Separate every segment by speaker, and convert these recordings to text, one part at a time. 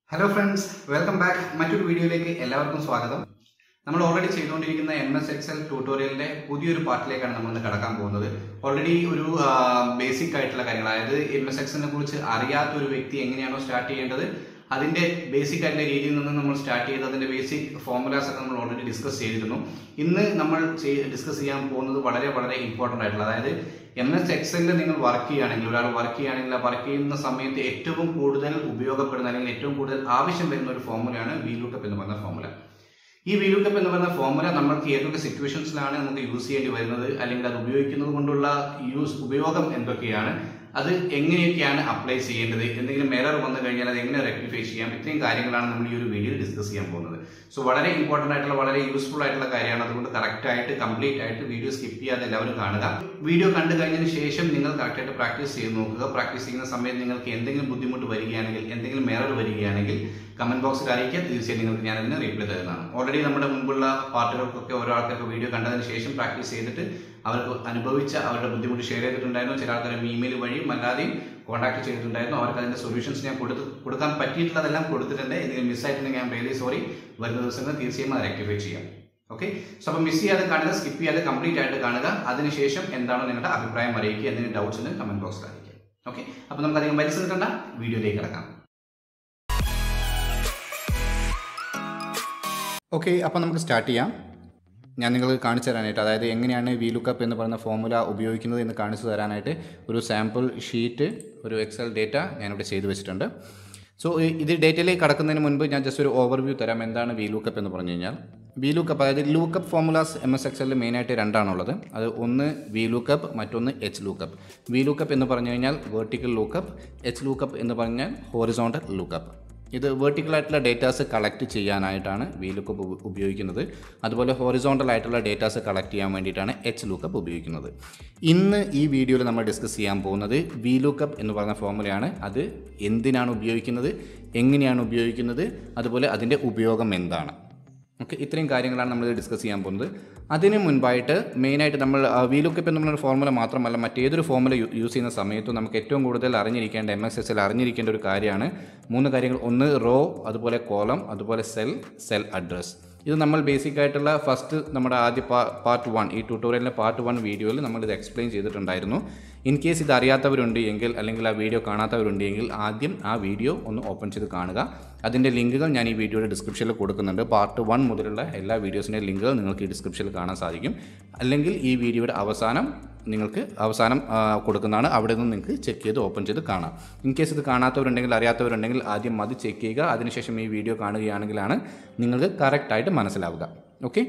Speaker 1: hello friends welcome back മറ്റൊരു വീഡിയോയിലേക്ക് എല്ലാവർക്കും സ്വാഗതം നമ്മൾ ഓൾറെഡി ചെയ്തുകൊണ്ടിരിക്കുന്ന എം എസ് എക്സൽ ട്യൂട്ടോറിയലിന്റെ പുതിയൊരു പാർട്ടിലേക്കാണ് നമ്മൾ ഇന്ന് കടക്കാൻ പോകുന്നത് ഓൾറെഡി ഒരു ബേസിക് ആയിട്ടുള്ള കാര്യങ്ങൾ അതായത് എം എസ് എക്സലിനെ കുറിച്ച് അറിയാത്ത ഒരു വ്യക്തി എങ്ങനെയാണോ സ്റ്റാർട്ട് ചെയ്യേണ്ടത് അതിന്റെ ബേസിക് ആയിട്ടുള്ള രീതിയിൽ നിന്ന് നമ്മൾ സ്റ്റാർട്ട് ചെയ്ത് അതിന്റെ ബേസിക് ഫോർമുലാസ് ഒക്കെ നമ്മൾ ഓൾറെഡി ഡിസ്കസ് ചെയ്തിരുന്നു ഇന്ന് നമ്മൾ ഡിസ്കസ് ചെയ്യാൻ പോകുന്നത് വളരെ വളരെ ഇമ്പോർട്ടന്റ് ആയിട്ടുള്ള അതായത് എം എസ് എക്സലിൽ നിങ്ങൾ വർക്ക് ചെയ്യുകയാണെങ്കിൽ ഒരാൾ വർക്ക് ചെയ്യുകയാണെങ്കിൽ ആ വർക്ക് ചെയ്യുന്ന സമയത്ത് ഏറ്റവും കൂടുതൽ ഉപയോഗപ്പെടുന്ന അല്ലെങ്കിൽ ഏറ്റവും കൂടുതൽ ആവശ്യം വരുന്ന ഒരു ഫോർമുലയാണ് വി ലുക്കപ്പ് എന്ന് പറയുന്ന ഫോർമുല ഈ വി ലുക്കപ്പ് എന്ന് പറയുന്ന ഫോർമുല നമ്മൾക്ക് ഏതൊക്കെ സിറ്റുവേഷൻസിലാണ് നമുക്ക് യൂസ് ചെയ്യേണ്ടി വരുന്നത് അല്ലെങ്കിൽ അത് ഉപയോഗിക്കുന്നത് കൊണ്ടുള്ള യൂസ് ഉപയോഗം എന്തൊക്കെയാണ് അത് എങ്ങനെയൊക്കെയാണ് അപ്ലൈ ചെയ്യേണ്ടത് എന്തെങ്കിലും എറർ വന്നു കഴിഞ്ഞാൽ അത് എങ്ങനെ റെക്ടിഫൈ ചെയ്യാം ഇത്രയും കാര്യങ്ങളാണ് നമ്മൾ ഈ ഒരു വീഡിയോയിൽ ഡിസ്കസ് ചെയ്യാൻ പോകുന്നത് സോ വളരെ ഇമ്പോർട്ടന്റ് ആയിട്ടുള്ള വളരെ യൂസ്ഫുൾ ആയിട്ടുള്ള കാര്യമാണ് അതുകൊണ്ട് കറക്റ്റ് ആയിട്ട് കംപ്ലീറ്റ് ആയിട്ട് വീഡിയോ സ്കിപ്പ് ചെയ്യാതെ എല്ലാവരും കാണുക വീഡിയോ കണ്ടു കഴിഞ്ഞതിന് ശേഷം നിങ്ങൾ കറക്റ്റ് ആയിട്ട് പ്രാക്ടീസ് ചെയ്ത് നോക്കുക പ്രാക്ടീസ് ചെയ്യുന്ന സമയത്ത് നിങ്ങൾക്ക് എന്തെങ്കിലും ബുദ്ധിമുട്ട് വരികയാണെങ്കിൽ എന്തെങ്കിലും എറർ വരികയാണെങ്കിൽ കമന്റ് ബോക്സിൽ അറിയിക്കുക തീർച്ചയായും നിങ്ങൾക്ക് ഞാൻ അതിന് റീപ്ലൈ തരുന്നതാണ് ഓൾറെഡി നമ്മുടെ മുമ്പുള്ള പാർട്ടുകൾക്കൊക്കെ ഓരോ ആൾക്കാർക്ക് വീഡിയോ കണ്ടതിന് ശേഷം പ്രാക്ടീസ് ചെയ്തിട്ട് അവർക്ക് അനുഭവിച്ച അവരുടെ ബുദ്ധിമുട്ട് ഷെയർ ചെയ്തിട്ടുണ്ടായിരുന്നു ചില ആൾക്കാർ ഇമെയിൽ വഴിയും അല്ലാതെയും കോൺടാക്ട് ചെയ്തിട്ടുണ്ടായിരുന്നു അവർക്ക് അതിന്റെ സൊല്യൂഷൻസ് ഞാൻ കൊടുത്ത് കൊടുക്കാൻ പറ്റിയിട്ടുള്ളതെല്ലാം കൊടുത്തിട്ടുണ്ട് എന്തെങ്കിലും മിസ്സായിട്ടുണ്ടെങ്കിൽ ഞാൻ റിയലി സോറി വരുന്ന ദിവസങ്ങൾ തീർച്ചയായും അത് റെക്ടിഫൈ ചെയ്യാം ഓക്കെ സോ അപ്പോൾ മിസ് ചെയ്യാതെ കാണുക സ്കിപ്പ് ചെയ്യാതെ കംപ്ലീറ്റ് ആയിട്ട് കാണുക അതിനുശേഷം എന്താണ് നിങ്ങളുടെ അഭിപ്രായം അറിയിക്കുക എന്തെങ്കിലും ഡൗട്ട്സ് ഉണ്ടെങ്കിൽ കമന്റ് ബോക്സിൽ അറിയിക്കുക ഓക്കെ അപ്പോൾ നമുക്ക് അധികം വലിച്ചു നിൽക്കണ്ട വീഡിയോയിലേക്ക് കിടക്കാം ഓക്കെ അപ്പോൾ നമുക്ക് സ്റ്റാർട്ട് ചെയ്യാം ഞാൻ നിങ്ങൾക്ക് കാണിച്ചു തരാനായിട്ട് അതായത് എങ്ങനെയാണ് വി ലുക്കപ്പ് എന്ന് പറയുന്ന ഫോർമുല ഉപയോഗിക്കുന്നത് എന്ന് കാണിച്ചു തരാനായിട്ട് ഒരു സാമ്പിൾ ഷീറ്റ് ഒരു എക്സൽ ഡേറ്റ ഞാനിവിടെ ചെയ്തു വെച്ചിട്ടുണ്ട് സോ ഇത് ഡേറ്റയിലേക്ക് കടക്കുന്നതിന് മുൻപ് ഞാൻ ജസ്റ്റ് ഒരു ഓവർവ്യൂ തരാം എന്താണ് വി ലുക്കപ്പ് എന്ന് പറഞ്ഞു കഴിഞ്ഞാൽ വി ലുക്കപ്പ് അതായത് ലൂക്കപ്പ് ഫോർമുലാസ് എം എസ് എക്സലിൽ മെയിനായിട്ട് രണ്ടാണുള്ളത് അത് ഒന്ന് വി ലൂക്കപ്പ് മറ്റൊന്ന് എച്ച് ലൂക്കപ്പ് വി ലൂക്കപ്പ് എന്ന് പറഞ്ഞു കഴിഞ്ഞാൽ വെർട്ടിക്കൽ ലൂക്കപ്പ് എച്ച് ലൂക്കപ്പ് എന്ന് പറഞ്ഞാൽ ഹോറിസോണ്ടൽ ലൂക്കപ്പ് ഇത് വെർട്ടിക്കൽ ആയിട്ടുള്ള ഡേറ്റാസ് കളക്ട് ചെയ്യാനായിട്ടാണ് വി ലുക്കപ്പ് ഉപയോഗിക്കുന്നത് അതുപോലെ ഹോറിസോണ്ടൽ ആയിട്ടുള്ള ഡേറ്റാസ് കളക്ട് ചെയ്യാൻ വേണ്ടിയിട്ടാണ് എച്ച് ലുക്കപ്പ് ഉപയോഗിക്കുന്നത് ഇന്ന് ഈ വീഡിയോയിൽ നമ്മൾ ഡിസ്കസ് ചെയ്യാൻ പോകുന്നത് വി ലുക്കപ്പ് എന്ന് പറയുന്ന ഫോർമുലയാണ് അത് എന്തിനാണ് ഉപയോഗിക്കുന്നത് എങ്ങനെയാണ് ഉപയോഗിക്കുന്നത് അതുപോലെ അതിൻ്റെ ഉപയോഗം എന്താണ് ഓക്കെ ഇത്രയും കാര്യങ്ങളാണ് നമ്മൾ ഡിസ്കസ് ചെയ്യാൻ പോകുന്നത് അതിന് മുൻപായിട്ട് മെയിനായിട്ട് നമ്മൾ വി ലുക്കപ്പ് എന്ന് പറയുന്ന ഫോർമുല മാത്രമല്ല മറ്റേതൊരു ഫോർമുല യൂസ് ചെയ്യുന്ന സമയത്തും നമുക്ക് ഏറ്റവും കൂടുതൽ അറിഞ്ഞിരിക്കേണ്ട എം എസ് എസ് എൽ അറിഞ്ഞിരിക്കേണ്ട ഒരു കാര്യമാണ് മൂന്ന് കാര്യങ്ങൾ ഒന്ന് റോ അതുപോലെ കോളം അതുപോലെ സെൽ സെൽ അഡ്രസ് ഇത് നമ്മൾ ബേസിക് ആയിട്ടുള്ള ഫസ്റ്റ് നമ്മുടെ ആദ്യ പാർട്ട് വൺ ഈ ട്യൂട്ടോറിയലിൻ്റെ പാർട്ട് വൺ വീഡിയോയിൽ നമ്മൾ ഇത് എക്സ്പ്ലെയിൻ ചെയ്തിട്ടുണ്ടായിരുന്നു ഇൻ കേസ് ഇത് അറിയാത്തവരുണ്ട് എങ്കിൽ അല്ലെങ്കിൽ ആ വീഡിയോ കാണാത്തവരുണ്ട് എങ്കിൽ ആദ്യം ആ വീഡിയോ ഒന്ന് ഓപ്പൺ ചെയ്ത് കാണുക അതിൻ്റെ ലിങ്കുകൾ ഞാൻ ഈ വീഡിയോയുടെ ഡിസ്ക്രിപ്ഷനിൽ കൊടുക്കുന്നുണ്ട് പാർട്ട് വൺ മുതലുള്ള എല്ലാ വീഡിയോസിൻ്റെ ലിങ്കുകൾ നിങ്ങൾക്ക് ഈ ഡിസ്ക്രിപ്ഷനിൽ കാണാൻ സാധിക്കും അല്ലെങ്കിൽ ഈ വീഡിയോയുടെ അവസാനം നിങ്ങൾക്ക് അവസാനം കൊടുക്കുന്നതാണ് അവിടെ നിന്ന് നിങ്ങൾക്ക് ചെക്ക് ചെയ്ത് ഓപ്പൺ ചെയ്ത് കാണാം ഇൻ കേസ് ഇത് കാണാത്തവരുണ്ടെങ്കിൽ അറിയാത്തവരുണ്ടെങ്കിൽ ആദ്യം അത് ചെക്ക് ചെയ്യുക അതിനുശേഷം ഈ വീഡിയോ കാണുകയാണെങ്കിലാണ് നിങ്ങൾക്ക് കറക്റ്റായിട്ട് മനസ്സിലാവുക ഓക്കെ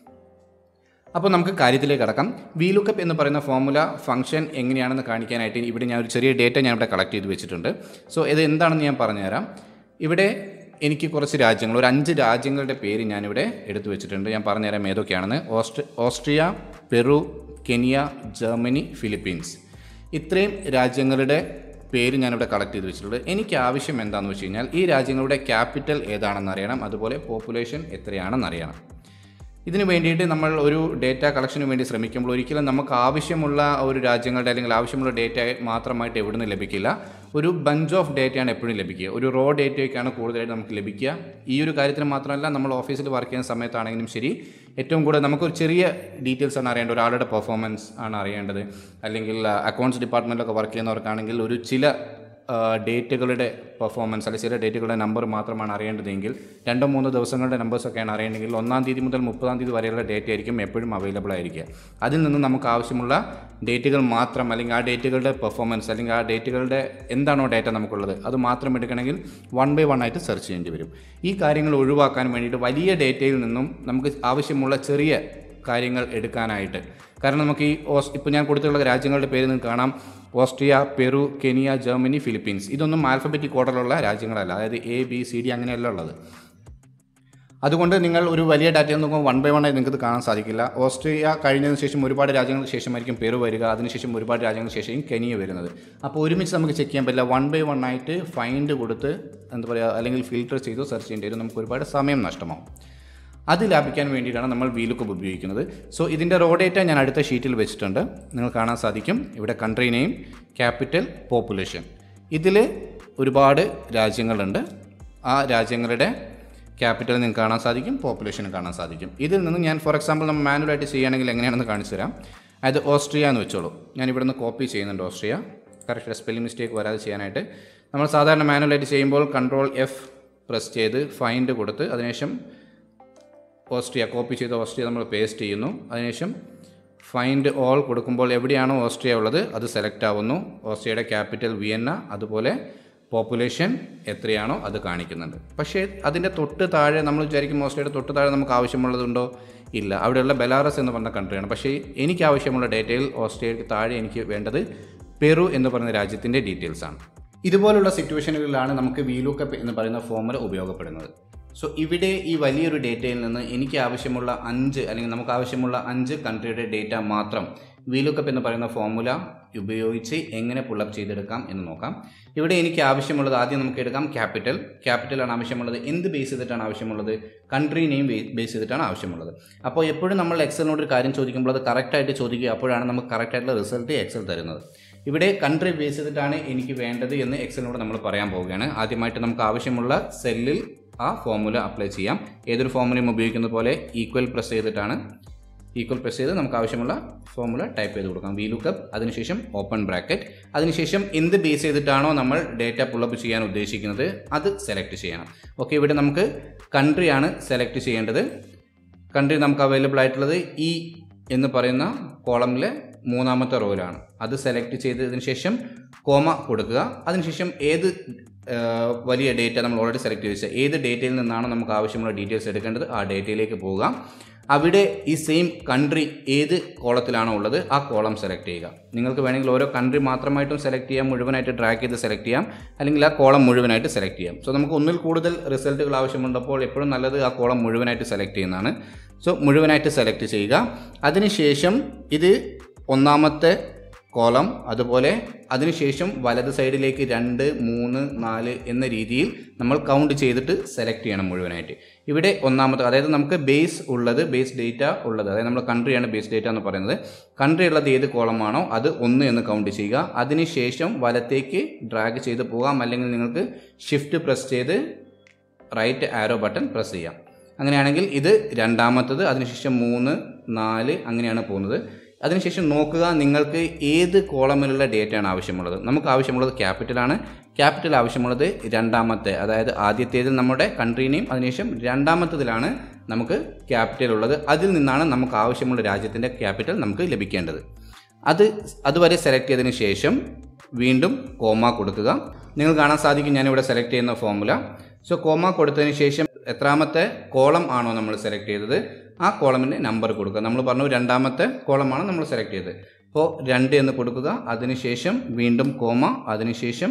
Speaker 1: അപ്പോൾ നമുക്ക് കാര്യത്തിലേക്ക് കടക്കാം വി ലുക്കപ്പ് എന്ന് പറയുന്ന ഫോർമുല ഫംഗ്ഷൻ എങ്ങനെയാണെന്ന് കാണിക്കാനായിട്ട് ഇവിടെ ഞാൻ ഒരു ചെറിയ ഡേറ്റ ഞാൻ ഇവിടെ കളക്ട് ചെയ്ത് വെച്ചിട്ടുണ്ട് സോ ഇത് എന്താണെന്ന് ഞാൻ പറഞ്ഞുതരാം ഇവിടെ എനിക്ക് കുറച്ച് രാജ്യങ്ങൾ ഒരു അഞ്ച് രാജ്യങ്ങളുടെ പേര് ഞാനിവിടെ എടുത്തു വെച്ചിട്ടുണ്ട് ഞാൻ പറഞ്ഞുതരാം ഏതൊക്കെയാണെന്ന് ഓസ്ട്ര Austria Peru Kenya Germany Philippines ഇത്രയും രാജ്യങ്ങളുടെ പേര് ഞാനിവിടെ കളക്ട് ചെയ്ത് വെച്ചിട്ടുള്ളത് എനിക്ക് ആവശ്യം എന്താണെന്ന് വെച്ച് കഴിഞ്ഞാൽ ഈ രാജ്യങ്ങളുടെ ക്യാപിറ്റൽ ഏതാണെന്ന് അറിയണം അതുപോലെ പോപ്പുലേഷൻ എത്രയാണെന്ന് അറിയണം ഇതിന് വേണ്ടിയിട്ട് നമ്മൾ ഒരു ഡേറ്റ കളക്ഷന് വേണ്ടി ശ്രമിക്കുമ്പോൾ ഒരിക്കലും നമുക്ക് ആവശ്യമുള്ള ഒരു രാജ്യങ്ങളുടെ അല്ലെങ്കിൽ ആവശ്യമുള്ള ഡേറ്റ മാത്രമായിട്ട് എവിടെ നിന്ന് ലഭിക്കില്ല ഒരു ബഞ്ച് ഓഫ് ഡേറ്റയാണ് എപ്പോഴും ലഭിക്കുക ഒരു റോ ഡേറ്റയൊക്കെയാണ് കൂടുതലായിട്ട് നമുക്ക് ലഭിക്കുക ഈ ഒരു കാര്യത്തിന് മാത്രമല്ല നമ്മൾ ഓഫീസിൽ വർക്ക് ചെയ്യുന്ന സമയത്താണെങ്കിലും ശരി ഏറ്റവും കൂടുതൽ നമുക്കൊരു ചെറിയ ഡീറ്റെയിൽസ് ആണ് അറിയേണ്ടത് ഒരാളുടെ പെർഫോമൻസ് ആണ് അറിയേണ്ടത് അല്ലെങ്കിൽ അക്കൗണ്ട്സ് ഡിപ്പാർട്ട്മെൻറ്റിലൊക്കെ വർക്ക് ചെയ്യുന്നവർക്കാണെങ്കിൽ ഒരു ചില ഡേറ്റുകളുടെ പെർഫോമൻസ് അല്ലെങ്കിൽ ചില ഡേറ്റുകളുടെ നമ്പർ മാത്രമാണ് അറിയേണ്ടതെങ്കിൽ രണ്ടോ മൂന്നോ ദിവസങ്ങളുടെ നമ്പേഴ്സൊക്കെയാണ് അറിയേണ്ടതെങ്കിൽ ഒന്നാം തീയതി മുതൽ മുപ്പതാം തീയതി വരെയുള്ള ഡേറ്റ ആയിരിക്കും എപ്പോഴും അവൈലബിൾ ആയിരിക്കുക അതിൽ നിന്ന് നമുക്ക് ആവശ്യമുള്ള ഡേറ്റുകൾ മാത്രം അല്ലെങ്കിൽ ആ ഡേറ്റുകളുടെ പെർഫോമൻസ് അല്ലെങ്കിൽ ആ ഡേറ്റുകളുടെ എന്താണോ ഡേറ്റ നമുക്കുള്ളത് അത് മാത്രം എടുക്കണമെങ്കിൽ വൺ ബൈ വൺ ആയിട്ട് സെർച്ച് ചെയ്യേണ്ടി വരും ഈ കാര്യങ്ങൾ ഒഴിവാക്കാൻ വേണ്ടിയിട്ട് വലിയ ഡേറ്റയിൽ നിന്നും നമുക്ക് ആവശ്യമുള്ള ചെറിയ കാര്യങ്ങൾ എടുക്കാനായിട്ട് കാരണം നമുക്ക് ഈ ഓസ് ഇപ്പോൾ ഞാൻ കൊടുത്തിട്ടുള്ള രാജ്യങ്ങളുടെ പേര് നിങ്ങൾക്ക് കാണാം Austria Peru Kenya Germany Philippines ഇതൊന്നും ആൽഫബറ്റിക് ഓർഡറിലുള്ള രാജ്യങ്ങളല്ല അതായത് എ ബി സി ഡി അങ്ങനെയല്ല ഉള്ളത് അതുകൊണ്ട് നിങ്ങൾ ഒരു വലിയ ഡാറ്റ നോക്കുമ്പോൾ വൺ ബൈ വൺ ആയി നിങ്ങൾക്ക് കാണാൻ സാധിക്കില്ല ഓസ്ട്രിയ കഴിഞ്ഞതിന് ശേഷം ഒരുപാട് രാജ്യങ്ങൾക്ക് ശേഷമായിരിക്കും പെറു വരിക അതിനുശേഷം ഒരുപാട് രാജ്യങ്ങൾക്ക് ശേഷം കെനിയ വരുന്നത് അപ്പോൾ ഒരുമിച്ച് നമുക്ക് ചെക്ക് ചെയ്യാൻ പറ്റില്ല വൺ ബൈ വൺ ആയിട്ട് ഫൈൻഡ് കൊടുത്ത് എന്താ പറയുക അല്ലെങ്കിൽ ഫിൽട്ടർ ചെയ്ത് സെർച്ച് ചെയ്യേണ്ടി വരും നമുക്ക് ഒരുപാട് സമയം നഷ്ടമാവും അത് ലാഭിക്കാൻ വേണ്ടിയിട്ടാണ് നമ്മൾ വീലുക്കപ്പ് ഉപയോഗിക്കുന്നത് സോ ഇതിൻ്റെ റോ ഡേറ്റ ഞാൻ അടുത്ത ഷീറ്റിൽ വെച്ചിട്ടുണ്ട് നിങ്ങൾ കാണാൻ സാധിക്കും ഇവിടെ കൺട്രി നെയിം ക്യാപിറ്റൽ പോപ്പുലേഷൻ ഇതിൽ ഒരുപാട് രാജ്യങ്ങളുണ്ട് ആ രാജ്യങ്ങളുടെ ക്യാപിറ്റൽ നിങ്ങൾക്ക് കാണാൻ സാധിക്കും പോപ്പുലേഷൻ കാണാൻ സാധിക്കും ഇതിൽ നിന്ന് ഞാൻ ഫോർ എക്സാമ്പിൾ നമ്മൾ മാനുവലായിട്ട് ചെയ്യുകയാണെങ്കിൽ എങ്ങനെയാണെന്ന് കാണിച്ചു തരാം അതായത് ഓസ്ട്രിയ എന്ന് വെച്ചോളൂ ഞാൻ ഇവിടെ നിന്ന് കോപ്പി ചെയ്യുന്നുണ്ട് ഓസ്ട്രിയ കറക്റ്റ് സ്പെല്ലിംഗ് മിസ്റ്റേക്ക് വരാതെ ചെയ്യാനായിട്ട് നമ്മൾ സാധാരണ മാനുവലായിട്ട് ചെയ്യുമ്പോൾ കൺട്രോൾ എഫ് പ്രസ് ചെയ്ത് ഫൈൻഡ് കൊടുത്ത് അതിനുശേഷം ഓസ്ട്രിയ കോപ്പി ചെയ്ത ഓസ്ട്രിയ നമ്മൾ പേസ്റ്റ് ചെയ്യുന്നു അതിനുശേഷം ഫൈൻഡ് ഓൾ കൊടുക്കുമ്പോൾ എവിടെയാണോ ഓസ്ട്രിയ ഉള്ളത് അത് സെലക്ട് ആവുന്നു ഓസ്ട്രിയയുടെ ക്യാപിറ്റൽ വിയന്ന അതുപോലെ പോപ്പുലേഷൻ എത്രയാണോ അത് കാണിക്കുന്നുണ്ട് പക്ഷേ അതിൻ്റെ തൊട്ട് താഴെ നമ്മൾ വിചാരിക്കും ഓസ്ട്രിയയുടെ തൊട്ട് താഴെ നമുക്ക് ആവശ്യമുള്ളതുണ്ടോ ഇല്ല അവിടെയുള്ള ബെലാറസ് എന്ന് പറഞ്ഞ കൺട്രിയാണ് പക്ഷേ എനിക്ക് ആവശ്യമുള്ള ഡേറ്റയിൽ ഓസ്ട്രിയയ്ക്ക് താഴെ എനിക്ക് വേണ്ടത് പെറു എന്ന് പറയുന്ന രാജ്യത്തിൻ്റെ ഡീറ്റെയിൽസ് ആണ് ഇതുപോലുള്ള സിറ്റുവേഷനുകളിലാണ് നമുക്ക് വീലൂക്കപ്പ് എന്ന് പറയുന്ന ഫോമുല ഉപയോഗപ്പെടുന്നത് സോ ഇവിടെ ഈ വലിയൊരു ഡേറ്റയിൽ നിന്ന് എനിക്ക് ആവശ്യമുള്ള അഞ്ച് അല്ലെങ്കിൽ നമുക്ക് ആവശ്യമുള്ള അഞ്ച് കൺട്രിയുടെ ഡേറ്റ മാത്രം വീലുക്കപ്പ് എന്ന് പറയുന്ന ഫോമുല ഉപയോഗിച്ച് എങ്ങനെ പുള്ളപ്പ് ചെയ്തെടുക്കാം എന്ന് നോക്കാം ഇവിടെ എനിക്ക് ആവശ്യമുള്ളത് ആദ്യം നമുക്ക് എടുക്കാം ക്യാപിറ്റൽ ക്യാപിറ്റലാണ് ആവശ്യമുള്ളത് എന്ത് ബേസ് ചെയ്തിട്ടാണ് ആവശ്യമുള്ളത് കൺട്രി നെയിം ബേസ് ചെയ്തിട്ടാണ് ആവശ്യമുള്ളത് അപ്പോൾ എപ്പോഴും നമ്മൾ എക്സലിനോട് ഒരു കാര്യം ചോദിക്കുമ്പോൾ അത് കറക്റ്റായിട്ട് ചോദിക്കുക അപ്പോഴാണ് നമുക്ക് കറക്റ്റായിട്ടുള്ള റിസൾട്ട് എക്സൽ തരുന്നത് ഇവിടെ കൺട്രി ബേസ് ചെയ്തിട്ടാണ് എനിക്ക് വേണ്ടത് എന്ന് എക്സലിനോട് നമ്മൾ പറയാൻ പോവുകയാണ് ആദ്യമായിട്ട് നമുക്ക് ആവശ്യമുള്ള സെല്ലിൽ ആ ഫോമുല അപ്ലൈ ചെയ്യാം ഏതൊരു ഫോമുലയും ഉപയോഗിക്കുന്ന പോലെ ഈക്വൽ പ്രസ് ചെയ്തിട്ടാണ് ഈക്വൽ പ്രസ് ചെയ്ത് നമുക്ക് ആവശ്യമുള്ള ഫോമുല ടൈപ്പ് ചെയ്ത് കൊടുക്കാം വി ലുക്കപ്പ് അതിനുശേഷം ഓപ്പൺ ബ്രാക്കറ്റ് അതിനുശേഷം എന്ത് ബേസ് ചെയ്തിട്ടാണോ നമ്മൾ ഡേറ്റ പുള്ളപ്പ് ചെയ്യാൻ ഉദ്ദേശിക്കുന്നത് അത് സെലക്ട് ചെയ്യണം ഓക്കെ ഇവിടെ നമുക്ക് കൺട്രിയാണ് സെലക്ട് ചെയ്യേണ്ടത് കൺട്രി നമുക്ക് അവൈലബിൾ ആയിട്ടുള്ളത് ഈ എന്ന് പറയുന്ന കോളമിലെ മൂന്നാമത്തെ റോയിലാണ് അത് സെലക്ട് ചെയ്തതിന് ശേഷം കോമ കൊടുക്കുക അതിനുശേഷം ഏത് ആ, വലിയ ഡേറ്റ നമ്മൾ ഓൾറെഡി സെലക്ട് ചെയ്ത് വെച്ചാൽ ഏത് ഡേറ്റയിൽ നിന്നാണോ നമുക്ക് ആവശ്യമുള്ള ഡീറ്റെയിൽസ് എടുക്കേണ്ടത് ആ ഡേറ്റയിലേക്ക് പോവുക അവിടെ ഈ സെയിം കൺട്രി ഏത് കോളത്തിലാണോ ഉള്ളത് ആ കോളം സെലക്ട് ചെയ്യുക നിങ്ങൾക്ക് വേണമെങ്കിൽ ഓരോ കൺട്രി മാത്രമായിട്ടും സെലക്ട് ചെയ്യാം മുഴുവനായിട്ട് ഡ്രാഗ് ചെയ്ത് സെലക്ട് ചെയ്യാം അല്ലെങ്കിൽ ആ കോളം മുഴുവനായിട്ട് സെലക്ട് ചെയ്യാം സോ നമുക്ക് ഒന്നിൽ കൂടുതൽ റിസൾട്ടുകൾ ആവശ്യമുണ്ടപ്പോൾ എപ്പോഴും നല്ലത് ആ കോളം മുഴുവനായിട്ട് സെലക്ട് ചെയ്യുന്നതാണ് സോ മുഴുവനായിട്ട് സെലക്ട് ചെയ്യുക അതിനുശേഷം ഇത് ഒന്നാമത്തെ കോളം അതുപോലെ അതിനുശേഷം വലത് സൈഡിലേക്ക് രണ്ട് മൂന്ന് നാല് എന്ന രീതിയിൽ നമ്മൾ കൗണ്ട് ചെയ്തിട്ട് സെലക്ട് ചെയ്യണം മുഴുവനായിട്ട് ഇവിടെ ഒന്നാമത്തെ അതായത് നമുക്ക് ബേസ് ഉള്ളത് ബേസ് ഡേറ്റ ഉള്ളത് അതായത് നമ്മൾ കൺട്രിയാണ് ബേസ് ഡേറ്റ എന്ന് പറയുന്നത് കൺട്രി ഉള്ളത് ഏത് കോളമാണോ അത് ഒന്ന് എന്ന് കൗണ്ട് ചെയ്യുക അതിനുശേഷം വലത്തേക്ക് ഡ്രാഗ് ചെയ്ത് പോകാം അല്ലെങ്കിൽ നിങ്ങൾക്ക് ഷിഫ്റ്റ് പ്രസ് ചെയ്ത് റൈറ്റ് ആരോ ബട്ടൺ പ്രസ് ചെയ്യാം അങ്ങനെയാണെങ്കിൽ ഇത് രണ്ടാമത്തത് അതിനുശേഷം മൂന്ന് നാല് അങ്ങനെയാണ് പോകുന്നത് അതിനുശേഷം നോക്കുക നിങ്ങൾക്ക് ഏത് കോളമിലുള്ള ഡേറ്റയാണ് ആവശ്യമുള്ളത് നമുക്ക് ആവശ്യമുള്ളത് ക്യാപിറ്റലാണ് ക്യാപിറ്റൽ ആവശ്യമുള്ളത് രണ്ടാമത്തെ അതായത് ആദ്യത്തേതിൽ നമ്മുടെ കൺട്രി നെയിം അതിനുശേഷം രണ്ടാമത്തതിലാണ് നമുക്ക് ക്യാപിറ്റൽ ഉള്ളത് അതിൽ നിന്നാണ് നമുക്ക് ആവശ്യമുള്ള രാജ്യത്തിൻ്റെ ക്യാപിറ്റൽ നമുക്ക് ലഭിക്കേണ്ടത് അത് അതുവരെ സെലക്ട് ചെയ്തതിന് ശേഷം വീണ്ടും കോമ കൊടുക്കുക നിങ്ങൾ കാണാൻ സാധിക്കും ഞാനിവിടെ സെലക്ട് ചെയ്യുന്ന ഫോമുല സോ കോമ കൊടുത്തതിന് ശേഷം എത്രാമത്തെ കോളം ആണോ നമ്മൾ സെലക്ട് ചെയ്തത് ആ കോളമിൻ്റെ നമ്പർ കൊടുക്കുക നമ്മൾ പറഞ്ഞു രണ്ടാമത്തെ കോളമാണ് നമ്മൾ സെലക്ട് ചെയ്തത് അപ്പോൾ രണ്ട് എന്ന് കൊടുക്കുക അതിനുശേഷം വീണ്ടും കോമ അതിനുശേഷം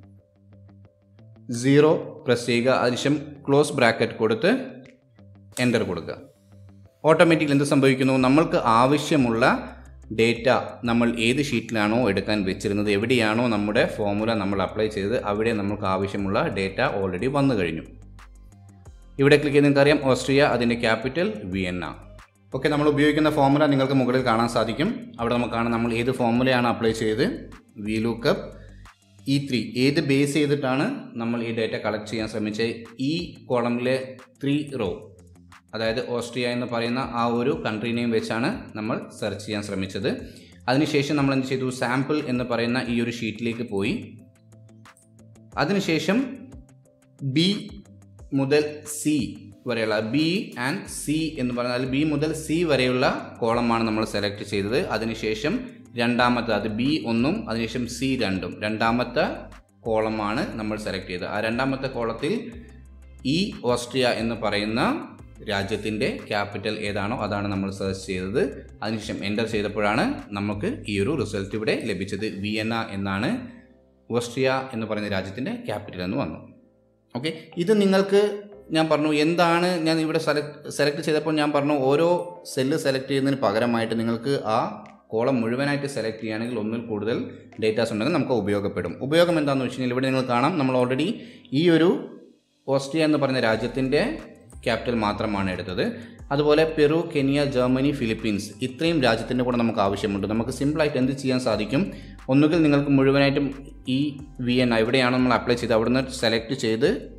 Speaker 1: സീറോ പ്രസ് ചെയ്യുക അതിനുശേഷം ക്ലോസ് ബ്രാക്കറ്റ് കൊടുത്ത് എൻ്റർ കൊടുക്കുക ഓട്ടോമാറ്റിക്കലി എന്ത് സംഭവിക്കുന്നു നമ്മൾക്ക് ആവശ്യമുള്ള ഡേറ്റ നമ്മൾ ഏത് ഷീറ്റിലാണോ എടുക്കാൻ വെച്ചിരുന്നത് എവിടെയാണോ നമ്മുടെ ഫോമുല നമ്മൾ അപ്ലൈ ചെയ്തത് അവിടെ നമുക്ക് ആവശ്യമുള്ള ഡേറ്റ ഓൾറെഡി വന്നു കഴിഞ്ഞു ഇവിടെ ക്ലിക്ക് ചെയ്ത് നിങ്ങൾക്കറിയാം ഓസ്ട്രിയ അതിൻ്റെ ക്യാപിറ്റൽ വിയന്ന ഓക്കെ നമ്മൾ ഉപയോഗിക്കുന്ന ഫോമുല നിങ്ങൾക്ക് മുകളിൽ കാണാൻ സാധിക്കും അവിടെ നമുക്ക് കാണാം നമ്മൾ ഏത് ഫോമുലയാണ് അപ്ലൈ ചെയ്ത് വി ലൂക്കപ്പ് ഇ ത്രീ ഏത് ബേസ് ചെയ്തിട്ടാണ് നമ്മൾ ഈ ഡേറ്റ കളക്ട് ചെയ്യാൻ ശ്രമിച്ചത് ഈ കോളമിലെ ത്രീ റോ അതായത് ഓസ്ട്രിയ എന്ന് പറയുന്ന ആ ഒരു കൺട്രി നെയിം വെച്ചാണ് നമ്മൾ സെർച്ച് ചെയ്യാൻ ശ്രമിച്ചത് അതിനുശേഷം നമ്മൾ എന്ത് ചെയ്തു സാമ്പിൾ എന്ന് പറയുന്ന ഈ ഒരു ഷീറ്റിലേക്ക് പോയി അതിനുശേഷം ബി മുതൽ സി വരെയുള്ള ബി ആൻഡ് സി എന്ന് പറഞ്ഞാൽ ബി മുതൽ സി വരെയുള്ള കോളമാണ് നമ്മൾ സെലക്ട് ചെയ്തത് അതിനുശേഷം രണ്ടാമത്തെ അത് ബി ഒന്നും അതിനുശേഷം സി രണ്ടും രണ്ടാമത്തെ കോളമാണ് നമ്മൾ സെലക്ട് ചെയ്തത് ആ രണ്ടാമത്തെ കോളത്തിൽ ഈ ഓസ്ട്രിയ എന്ന് പറയുന്ന രാജ്യത്തിൻ്റെ ക്യാപിറ്റൽ ഏതാണോ അതാണ് നമ്മൾ സെർച്ച് ചെയ്തത് അതിനുശേഷം എൻ്റർ ചെയ്തപ്പോഴാണ് നമുക്ക് ഈ ഒരു റിസൾട്ട് ഇവിടെ ലഭിച്ചത് വിയന്ന എന്നാണ് ഓസ്ട്രിയ എന്ന് പറയുന്ന രാജ്യത്തിൻ്റെ ക്യാപിറ്റൽ എന്ന് വന്നു ഓക്കെ ഇത് നിങ്ങൾക്ക് ഞാൻ പറഞ്ഞു എന്താണ് ഞാൻ ഇവിടെ സെലക്ട് സെലക്ട് ചെയ്തപ്പോൾ ഞാൻ പറഞ്ഞു ഓരോ സെല്ല് സെലക്ട് ചെയ്യുന്നതിന് പകരമായിട്ട് നിങ്ങൾക്ക് ആ കോളം മുഴുവനായിട്ട് സെലക്ട് ചെയ്യുകയാണെങ്കിൽ ഒന്നിൽ കൂടുതൽ ഡേറ്റാസ് ഉണ്ടെങ്കിൽ നമുക്ക് ഉപയോഗപ്പെടും ഉപയോഗം എന്താണെന്ന് വെച്ച് കഴിഞ്ഞാൽ ഇവിടെ നിങ്ങൾ കാണാം നമ്മൾ ഓൾറെഡി ഈ ഒരു ഓസ്ട്രിയ എന്ന് പറയുന്ന രാജ്യത്തിൻ്റെ ക്യാപിറ്റൽ മാത്രമാണ് എടുത്തത് അതുപോലെ പെറു കെനിയ ജർമ്മനി ഫിലിപ്പീൻസ് ഇത്രയും രാജ്യത്തിൻ്റെ കൂടെ നമുക്ക് ആവശ്യമുണ്ട് നമുക്ക് സിമ്പിളായിട്ട് എന്ത് ചെയ്യാൻ സാധിക്കും ഒന്നുകിൽ നിങ്ങൾക്ക് മുഴുവനായിട്ടും ഈ വി എൻ എവിടെയാണോ നമ്മൾ അപ്ലൈ ചെയ്ത് അവിടുന്ന് സെലക്ട് ചെയ്ത്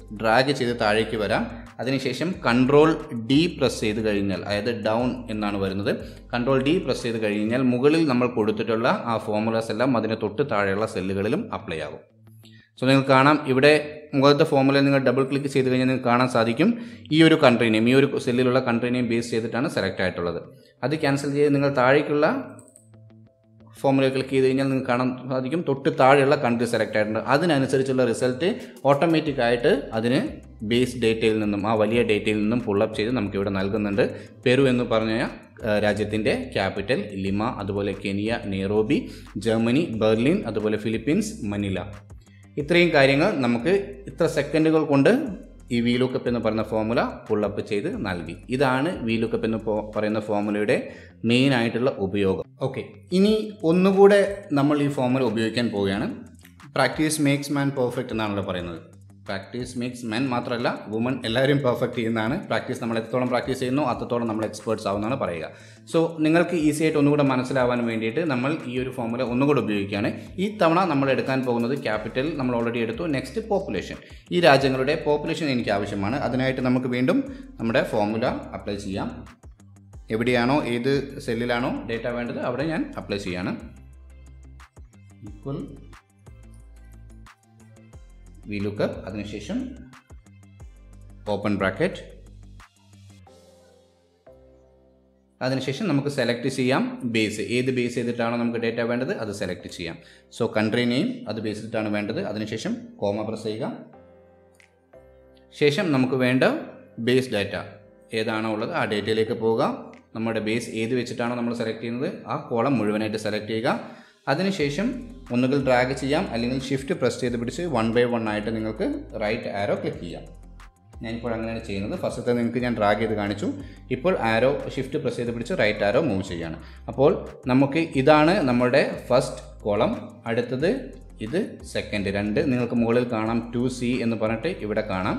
Speaker 1: ഡ്രാഗ് ചെയ്ത് താഴേക്ക് വരാം അതിനുശേഷം കൺട്രോൾ ഡി പ്രസ് ചെയ്ത് കഴിഞ്ഞാൽ അതായത് ഡൗൺ എന്നാണ് വരുന്നത് കൺട്രോൾ ഡി പ്രസ് ചെയ്ത് കഴിഞ്ഞാൽ മുകളിൽ നമ്മൾ കൊടുത്തിട്ടുള്ള ആ ഫോർമുലാസ് എല്ലാം അതിന് തൊട്ട് താഴെയുള്ള സെല്ലുകളിലും അപ്ലൈ ആകും സോ നിങ്ങൾക്ക് കാണാം ഇവിടെ മുകളിലത്തെ ഫോമുല നിങ്ങൾ ഡബിൾ ക്ലിക്ക് ചെയ്ത് കഴിഞ്ഞാൽ നിങ്ങൾക്ക് കാണാൻ സാധിക്കും ഈ ഒരു കൺട്രീനെയും ഈ ഒരു സെല്ലിലുള്ള കൺട്രീനെയും ബേസ് ചെയ്തിട്ടാണ് സെലക്ട് ആയിട്ടുള്ളത് അത് ക്യാൻസൽ ചെയ്ത് നിങ്ങൾ താഴേക്കുള്ള ഫോമുല ക്ലിക്ക് ചെയ്ത് കഴിഞ്ഞാൽ നിങ്ങൾക്ക് കാണാൻ സാധിക്കും തൊട്ട് താഴെയുള്ള കൺട്രി സെലക്ട് ആയിട്ടുണ്ട് അതിനനുസരിച്ചുള്ള റിസൾട്ട് ഓട്ടോമാറ്റിക് ആയിട്ട് അതിന് ബേസ് ഡേറ്റയിൽ നിന്നും ആ വലിയ ഡേറ്റയിൽ നിന്നും പുള്ളപ്പ് ചെയ്ത് നമുക്കിവിടെ നൽകുന്നുണ്ട് പെരു എന്ന് പറഞ്ഞ രാജ്യത്തിൻ്റെ ക്യാപിറ്റൽ ലിമ അതുപോലെ കെനിയ നെയ്റോബി ജർമ്മനി ബെർലിൻ അതുപോലെ ഫിലിപ്പീൻസ് മനില ഇത്രയും കാര്യങ്ങൾ നമുക്ക് ഇത്ര സെക്കൻഡുകൾ കൊണ്ട് ഈ വി ലുക്കപ്പ് എന്ന് പറയുന്ന ഫോമുല പുള്ളപ്പ് ചെയ്ത് നൽകി ഇതാണ് വി ലുക്കപ്പ് എന്ന് പോ- പറയുന്ന ഫോമുലയുടെ മെയിൻ ആയിട്ടുള്ള ഉപയോഗം ഓക്കെ ഇനി ഒന്നുകൂടെ നമ്മൾ ഈ ഫോമുല ഉപയോഗിക്കാൻ പോവുകയാണ് പ്രാക്ടീസ് മേക്സ് മാൻ പെർഫെക്റ്റ് എന്നാണല്ലോ പറയുന്നത് പ്രാക്ടീസ് മേക്സ് മെൻ മാത്രമല്ല വുമൺ എല്ലാവരും പെർഫെക്റ്റ് ചെയ്യുന്നതാണ് പ്രാക്ടീസ് നമ്മൾ എത്രത്തോളം പ്രാക്ടീസ് ചെയ്യുന്നു അത്രത്തോളം നമ്മൾ എക്സ്പേർട്സ് ആവുന്നതാണ് പറയുക സോ നിങ്ങൾക്ക് ഈസി ആയിട്ട് ഒന്നുകൂടെ മനസ്സിലാവാൻ വേണ്ടിയിട്ട് നമ്മൾ ഈ ഒരു ഫോമുല ഒന്നുകൂടെ ഉപയോഗിക്കുകയാണ് ഈ തവണ നമ്മൾ എടുക്കാൻ പോകുന്നത് ക്യാപിറ്റൽ നമ്മൾ ഓൾറെഡി എടുത്തു നെക്സ്റ്റ് പോപ്പുലേഷൻ ഈ രാജ്യങ്ങളുടെ പോപ്പുലേഷൻ എനിക്ക് ആവശ്യമാണ് അതിനായിട്ട് നമുക്ക് വീണ്ടും നമ്മുടെ ഫോമുല അപ്ലൈ ചെയ്യാം എവിടെയാണോ ഏത് സെല്ലിലാണോ ഡേറ്റ വേണ്ടത് അവിടെ ഞാൻ അപ്ലൈ ചെയ്യാണ് ഈക്വൽ വി ലുക്കപ്പ് അതിനുശേഷം ഓപ്പൺ ബ്രാക്കറ്റ് അതിനുശേഷം നമുക്ക് സെലക്ട് ചെയ്യാം ബേസ് ഏത് ബേസ് ചെയ്തിട്ടാണോ നമുക്ക് ഡേറ്റ വേണ്ടത് അത് സെലക്ട് ചെയ്യാം സോ കൺട്രി നെയിം അത് ബേസ് ചെയ്തിട്ടാണ് വേണ്ടത് അതിനുശേഷം കോമ പ്രസ് ചെയ്യുക ശേഷം നമുക്ക് വേണ്ട ബേസ് ഡാറ്റ ഏതാണോ ഉള്ളത് ആ ഡേറ്റയിലേക്ക് പോവുക നമ്മുടെ ബേസ് ഏത് വെച്ചിട്ടാണോ നമ്മൾ സെലക്ട് ചെയ്യുന്നത് ആ കോളം മുഴുവനായിട്ട് സെലക്ട് ചെയ്യുക അതിനുശേഷം ഒന്നുകിൽ ഡ്രാഗ് ചെയ്യാം അല്ലെങ്കിൽ ഷിഫ്റ്റ് പ്രസ് ചെയ്ത് പിടിച്ച് വൺ ബൈ വൺ ആയിട്ട് നിങ്ങൾക്ക് റൈറ്റ് ആരോ ക്ലിക്ക് ചെയ്യാം ഞാനിപ്പോൾ അങ്ങനെയാണ് ചെയ്യുന്നത് ഫസ്റ്റത്തെ നിങ്ങൾക്ക് ഞാൻ ഡ്രാഗ് ചെയ്ത് കാണിച്ചു ഇപ്പോൾ ആരോ ഷിഫ്റ്റ് പ്രസ് ചെയ്ത് പിടിച്ച് റൈറ്റ് ആരോ മൂവ് ചെയ്യാണ് അപ്പോൾ നമുക്ക് ഇതാണ് നമ്മുടെ ഫസ്റ്റ് കോളം അടുത്തത് ഇത് സെക്കൻഡ് രണ്ട് നിങ്ങൾക്ക് മുകളിൽ കാണാം ടു സി എന്ന് പറഞ്ഞിട്ട് ഇവിടെ കാണാം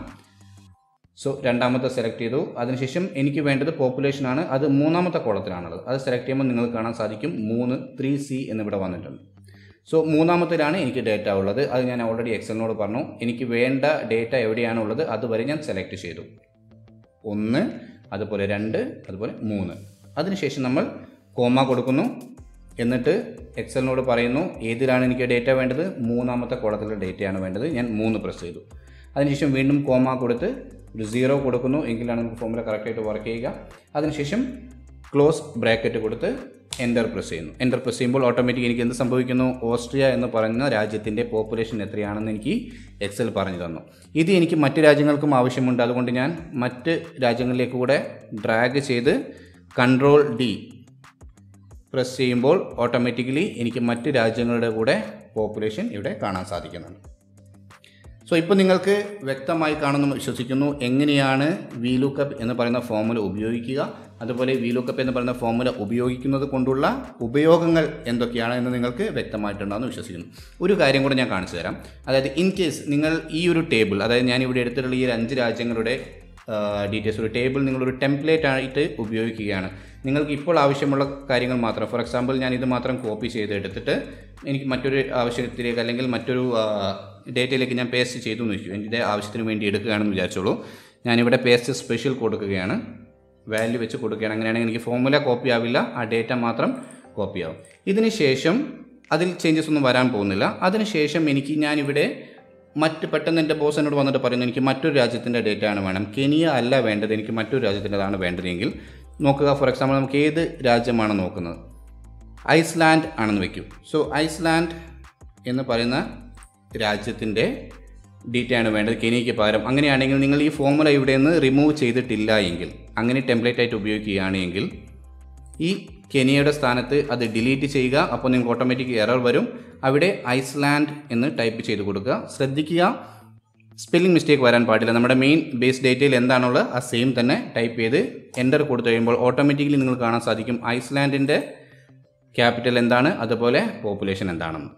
Speaker 1: സോ രണ്ടാമത്തെ സെലക്ട് ചെയ്തു അതിനുശേഷം എനിക്ക് വേണ്ടത് population ആണ് അത് മൂന്നാമത്തെ കോളത്തിലാണുള്ളത് അത് സെലക്ട് ചെയ്യുമ്പോൾ നിങ്ങൾക്ക് കാണാൻ സാധിക്കും മൂന്ന് ത്രീ സി എന്നിവിടെ വന്നിട്ടുണ്ട് സോ മൂന്നാമത്തിലാണ് എനിക്ക് ഡേറ്റ ഉള്ളത് അത് ഞാൻ ഓൾറെഡി എക്സലിനോട് പറഞ്ഞു എനിക്ക് വേണ്ട ഡേറ്റ എവിടെയാണ് ഉള്ളത് അതുവരെ ഞാൻ സെലക്ട് ചെയ്തു ഒന്ന് അതുപോലെ രണ്ട് അതുപോലെ മൂന്ന് അതിനുശേഷം നമ്മൾ കോമ കൊടുക്കുന്നു എന്നിട്ട് എക്സലിനോട് പറയുന്നു ഏതിലാണ് എനിക്ക് ഡേറ്റ വേണ്ടത് മൂന്നാമത്തെ കോളത്തിലെ ഡേറ്റയാണ് വേണ്ടത് ഞാൻ മൂന്ന് പ്രസ് ചെയ്തു അതിനുശേഷം വീണ്ടും കോമ കൊടുത്ത് ഒരു സീറോ കൊടുക്കുന്നു എങ്കിലാണ് നമുക്ക് ഫോമുല കറക്റ്റായിട്ട് വർക്ക് ചെയ്യുക അതിനുശേഷം ക്ലോസ് ബ്രാക്കറ്റ് കൊടുത്ത് എൻ്റർ പ്രസ് ചെയ്യുന്നു എൻ്റർ പ്രസ് ചെയ്യുമ്പോൾ ഓട്ടോമാറ്റിക് എനിക്ക് എന്ത് സംഭവിക്കുന്നു ഓസ്ട്രിയ എന്ന് പറയുന്ന രാജ്യത്തിൻ്റെ പോപ്പുലേഷൻ എത്രയാണെന്ന് എനിക്ക് എക്സൽ പറഞ്ഞു തന്നു ഇത് എനിക്ക് മറ്റ് രാജ്യങ്ങൾക്കും ആവശ്യമുണ്ട് അതുകൊണ്ട് ഞാൻ മറ്റ് രാജ്യങ്ങളിലേക്ക് കൂടെ ഡ്രാഗ് ചെയ്ത് കൺട്രോൾ ഡി പ്രസ് ചെയ്യുമ്പോൾ ഓട്ടോമാറ്റിക്കലി എനിക്ക് മറ്റ് രാജ്യങ്ങളുടെ കൂടെ പോപ്പുലേഷൻ ഇവിടെ കാണാൻ സാധിക്കുന്നുണ്ട് സോ ഇപ്പോൾ നിങ്ങൾക്ക് വ്യക്തമായി കാണുന്നു വിശ്വസിക്കുന്നു എങ്ങനെയാണ് വി ലുക്കപ്പ് എന്ന് പറയുന്ന ഫോമുല ഉപയോഗിക്കുക അതുപോലെ വി ലുക്കപ്പ് എന്ന് പറയുന്ന ഫോമുല ഉപയോഗിക്കുന്നത് കൊണ്ടുള്ള ഉപയോഗങ്ങൾ എന്തൊക്കെയാണ് എന്ന് നിങ്ങൾക്ക് വ്യക്തമായിട്ടുണ്ടാകുന്നു വിശ്വസിക്കുന്നു ഒരു കാര്യം കൂടെ ഞാൻ കാണിച്ചു തരാം അതായത് ഇൻ കേസ് നിങ്ങൾ ഈ ഒരു ടേബിൾ അതായത് ഞാൻ ഇവിടെ എടുത്തിട്ടുള്ള ഈ ഒരു അഞ്ച് രാജ്യങ്ങളുടെ ഡീറ്റെയിൽസ് ഒരു ടേബിൾ നിങ്ങളൊരു ടെംപ്ലേറ്റ് ആയിട്ട് ഉപയോഗിക്കുകയാണ് നിങ്ങൾക്ക് ഇപ്പോൾ ആവശ്യമുള്ള കാര്യങ്ങൾ മാത്രം ഫോർ എക്സാമ്പിൾ ഞാൻ ഇത് മാത്രം കോപ്പി ചെയ്ത് എടുത്തിട്ട് എനിക്ക് മറ്റൊരു ആവശ്യത്തിലേക്ക് അല്ലെങ്കിൽ മറ്റൊരു ഡേറ്റയിലേക്ക് ഞാൻ പേസ്റ്റ് ചെയ്തു എന്ന് വെച്ചു എൻ്റെ ആവശ്യത്തിന് വേണ്ടി എടുക്കുകയാണെന്ന് വിചാരിച്ചോളൂ ഞാനിവിടെ പേസ്റ്റ് സ്പെഷ്യൽ കൊടുക്കുകയാണ് വാല്യൂ വെച്ച് കൊടുക്കുകയാണ് അങ്ങനെയാണെങ്കിൽ എനിക്ക് ഫോമുല കോപ്പി ആവില്ല ആ ഡേറ്റ മാത്രം കോപ്പി ആവും ഇതിന് ശേഷം അതിൽ ചേഞ്ചസ് ഒന്നും വരാൻ പോകുന്നില്ല അതിനുശേഷം എനിക്ക് ഞാനിവിടെ മറ്റ് പെട്ടെന്ന് എൻ്റെ ബോസ് എന്നോട് വന്നിട്ട് പറയുന്നു എനിക്ക് മറ്റൊരു രാജ്യത്തിൻ്റെ ഡേറ്റ ആണ് വേണം കെനിയ അല്ല വേണ്ടത് എനിക്ക് മറ്റൊരു രാജ്യത്തിൻ്റെതാണ് വേണ്ടതെങ്കിൽ നോക്കുക ഫോർ എക്സാമ്പിൾ നമുക്ക് ഏത് രാജ്യമാണ് നോക്കുന്നത് ഐസ്ലാൻഡ് ആണെന്ന് വെക്കൂ സോ ഐസ്ലാൻഡ് എന്ന് പറയുന്ന രാജ്യത്തിൻ്റെ ഡീറ്റ ആണ് വേണ്ടത് കെനിയയ്ക്ക് പകരം അങ്ങനെയാണെങ്കിൽ നിങ്ങൾ ഈ ഫോമുല ഇവിടെ നിന്ന് റിമൂവ് ചെയ്തിട്ടില്ല എങ്കിൽ അങ്ങനെ ടെംപ്ലേറ്റ് ആയിട്ട് ഉപയോഗിക്കുകയാണ് എങ്കിൽ ഈ കെനിയയുടെ സ്ഥാനത്ത് അത് ഡിലീറ്റ് ചെയ്യുക അപ്പോൾ നിങ്ങൾക്ക് ഓട്ടോമാറ്റിക് എറർ വരും അവിടെ ഐസ്ലാൻഡ് എന്ന് ടൈപ്പ് ചെയ്ത് കൊടുക്കുക ശ്രദ്ധിക്കുക സ്പെല്ലിംഗ് മിസ്റ്റേക്ക് വരാൻ പാടില്ല നമ്മുടെ മെയിൻ ബേസ് ഡേറ്റയിൽ എന്താണുള്ളത് ആ സെയിം തന്നെ ടൈപ്പ് ചെയ്ത് എൻ്റർ കൊടുത്തു കഴിയുമ്പോൾ ഓട്ടോമാറ്റിക്കലി നിങ്ങൾ കാണാൻ സാധിക്കും ഐസ്ലാൻഡിൻ്റെ ക്യാപിറ്റൽ എന്താണ് അതുപോലെ പോപ്പുലേഷൻ എന്താണെന്ന്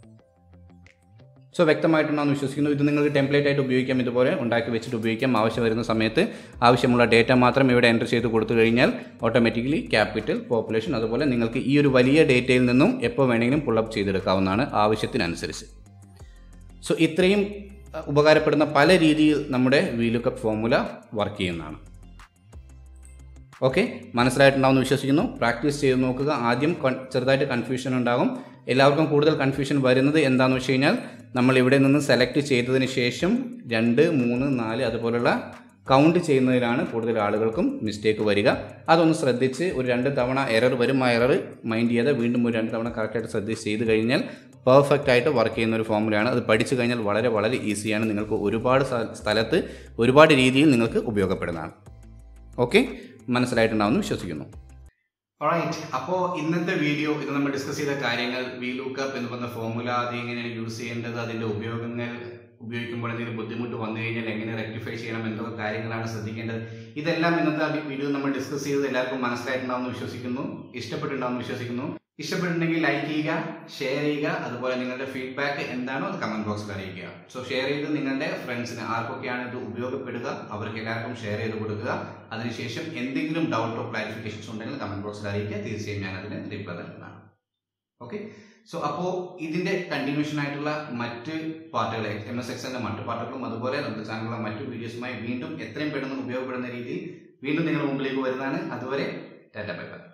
Speaker 1: സോ വ്യക്തമായിട്ടുണ്ടെന്ന് വിശ്വസിക്കുന്നു ഇത് നിങ്ങൾക്ക് ടെംപ്ലേറ്റ് ആയിട്ട് ഉപയോഗിക്കാം ഇതുപോലെ ഉണ്ടാക്കി വെച്ചിട്ട് ഉപയോഗിക്കാം ആവശ്യം വരുന്ന സമയത്ത് ആവശ്യമുള്ള ഡേറ്റ മാത്രം ഇവിടെ എൻ്റർ ചെയ്ത് കൊടുത്തു കഴിഞ്ഞാൽ ഓട്ടോമാറ്റിക്കലി ക്യാപിറ്റൽ പോപ്പുലേഷൻ അതുപോലെ നിങ്ങൾക്ക് ഈ ഒരു വലിയ ഡേറ്റയിൽ നിന്നും എപ്പോൾ വേണമെങ്കിലും പുള്ളപ്പ് ചെയ്തെടുക്കാവുന്നതാണ് ആവശ്യത്തിനനുസരിച്ച് സോ ഇത്രയും അഹ് ഉപകാരപ്പെടുന്ന പല രീതിയിൽ നമ്മുടെ വീലുക്കപ്പ് ഫോർമുല വർക്ക് ചെയ്യുന്നതാണ് ഓക്കെ മനസ്സിലായിട്ടുണ്ടാവുമെന്ന് വിശ്വസിക്കുന്നു പ്രാക്ടീസ് ചെയ്ത് നോക്കുക ആദ്യം കൺ- ചെറുതായിട്ട് കൺഫ്യൂഷൻ ഉണ്ടാകും എല്ലാവർക്കും കൂടുതൽ കൺഫ്യൂഷൻ വരുന്നത് എന്താണെന്ന് വെച്ച് കഴിഞ്ഞാൽ നമ്മൾ ഇവിടെ നിന്ന് സെലക്ട് ചെയ്തതിന് ശേഷം രണ്ട് മൂന്ന് നാല് അതുപോലുള്ള കൗണ്ട് ചെയ്യുന്നതിലാണ് കൂടുതൽ ആളുകൾക്കും മിസ്റ്റേക്ക് വരിക അതൊന്ന് ശ്രദ്ധിച്ച് ഒരു രണ്ട് തവണ എറർ വരും ആ എറർ മൈൻഡ് ചെയ്യാതെ വീണ്ടും ഒരു രണ്ട് തവണ കറക്റ്റായിട്ട് ശ്രദ്ധിച്ച് ചെയ്ത് കഴിഞ്ഞാൽ പെർഫെക്റ്റ് ആയിട്ട് വർക്ക് ചെയ്യുന്ന ഒരു ഫോമുലയാണ് അത് പഠിച്ചു കഴിഞ്ഞാൽ വളരെ വളരെ ഈസിയാണ് നിങ്ങൾക്ക് ഒരുപാട് സ്ഥ- സ്ഥലത്ത് ഒരുപാട് രീതിയിൽ നിങ്ങൾക്ക് ഉപയോഗപ്പെടുന്നതാണ് ഓക്കെ മനസ്സിലായിട്ടുണ്ടാവുമെന്ന് വിശ്വസിക്കുന്നു ഓറൈറ്റ് അപ്പോൾ ഇന്നത്തെ വീഡിയോ ഇത് നമ്മൾ ഡിസ്കസ് ചെയ്ത കാര്യങ്ങൾ വി ലൂക്കപ്പ് എന്ന് പറഞ്ഞ ഫോർമുല അത് എങ്ങനെയാണ് യൂസ് ചെയ്യേണ്ടത് അതിൻ്റെ ഉപയോഗങ്ങൾ ഉപയോഗിക്കുമ്പോൾ എന്തെങ്കിലും ബുദ്ധിമുട്ട് വന്നു കഴിഞ്ഞാൽ എങ്ങനെ റെക്ടിഫൈ ചെയ്യണം എന്തൊക്കെ കാര്യങ്ങളാണ് ശ്രദ്ധിക്കേണ്ടത് ഇതെല്ലാം ഇന്നത്തെ വീഡിയോ നമ്മൾ ഡിസ്കസ് ചെയ്തത് എല്ലാവർക്കും മനസ്സിലായിട്ടുണ്ടാവുമെന്ന് വിശ്വസിക്കുന്നു ഇഷ്ടപ്പെട്ടിട്ടുണ്ടാവുമെന്ന് വിശ്വസിക്കുന്നു ഇഷ്ടപ്പെട്ടിട്ടുണ്ടെങ്കിൽ ലൈക്ക് ചെയ്യുക ഷെയർ ചെയ്യുക അതുപോലെ നിങ്ങളുടെ ഫീഡ്ബാക്ക് എന്താണോ അത് കമന്റ് ബോക്സിൽ അറിയിക്കുക സോ ഷെയർ ചെയ്ത് നിങ്ങളുടെ ഫ്രണ്ട്സിന് ആർക്കൊക്കെയാണ് ഇത് ഉപയോഗപ്പെടുക അവർക്ക് എല്ലാവർക്കും ഷെയർ ചെയ്ത് കൊടുക്കുക അതിനുശേഷം എന്തെങ്കിലും ഡൗട്ടോ ക്ലാരിഫിക്കേഷൻസ് ഉണ്ടെങ്കിൽ കമന്റ് ബോക്സിൽ അറിയിക്കുക തീർച്ചയായും ഞാൻ അതിന് റിപ്ലൈ നൽകുന്നതാണ് ഓക്കെ സോ അപ്പോൾ ഇതിന്റെ കണ്ടിന്യൂഷൻ ആയിട്ടുള്ള മറ്റ് പാർട്ടുകൾ എം എസ് എക്സലിന്റെ മറ്റു പാർട്ടുകളും അതുപോലെ നമ്മുടെ ചാനലിലെ മറ്റു വീഡിയോസുമായി വീണ്ടും എത്രയും പെട്ടെന്ന് ഉപയോഗപ്പെടുന്ന രീതിയിൽ വീണ്ടും നിങ്ങളുടെ മുമ്പിലേക്ക് വരുന്നതാണ് അതുവരെ ടാറ്റ ബൈ ബൈ